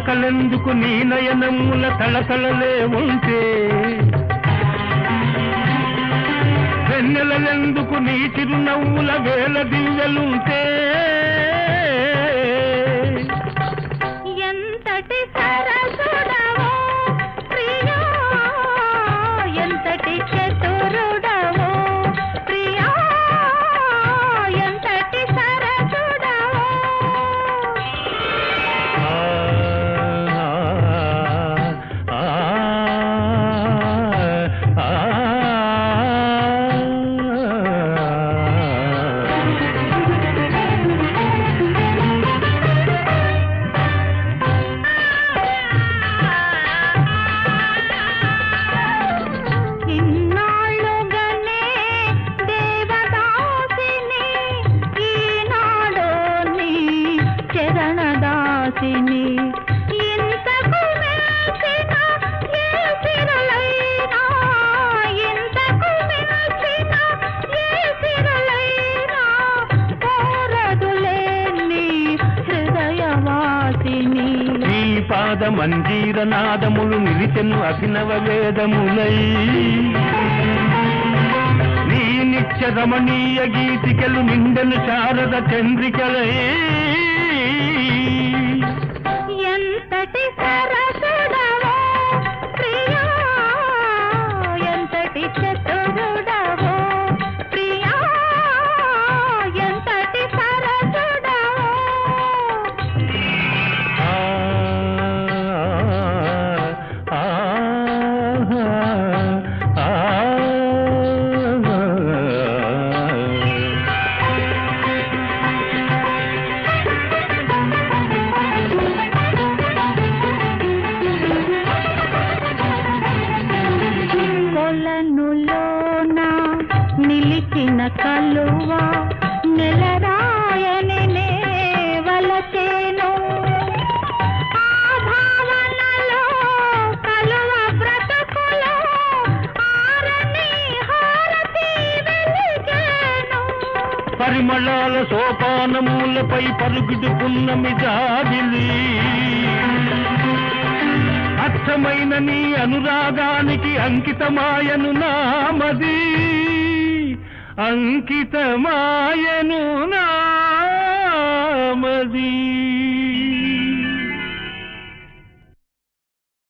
చుక్కలెందుకు నీ నయనముల తళతళలే ఉంటే వెన్నెలలెందుకు నీ చిరునవ్వుల వేల దివ్యలుంటే ఎంతటి సరసుడవో ప్రియా ఎంతటి చతురుడవో ప్రియా ఎంతటి సరసుడవో ఆ, ఆ, ఇన్నాళ్ళుగానే దేవదాసిని ఈనాడు నీ చరణదాసిని ఇంతకు మెచ్చిన ఏ సిరులైనా ఇంతకు మెచ్చిన ఏ సిరులైనా కోరదులే నీ హృదయవాసిని నీ పాద మంజీర నాదములు నిలిచెను అభినవ వేదములై నీ నిత్య రమణీయ గీతికలు నిండెను శారద చంద్రికలై ఎంతటి సరసుడవో ప్రియా ఎంతటి చతురుడవో ప్రియా ఎంతటి సరసుడవో ఆ, ఆ, ఆ, ఆ. కొలనులోన నిలిచిన కలువ నెలరాయని నే వలచేను ఆ భావనలో కలువ బ్రతుకులో ఆరని హారతి వెలిగేను పరిమళాల సోపానములపై పరుగుడుకున్న జాబిలి అచ్చమైన నీ అనురాగానికి అంకితమాయను నామది అంకితమాయను నామది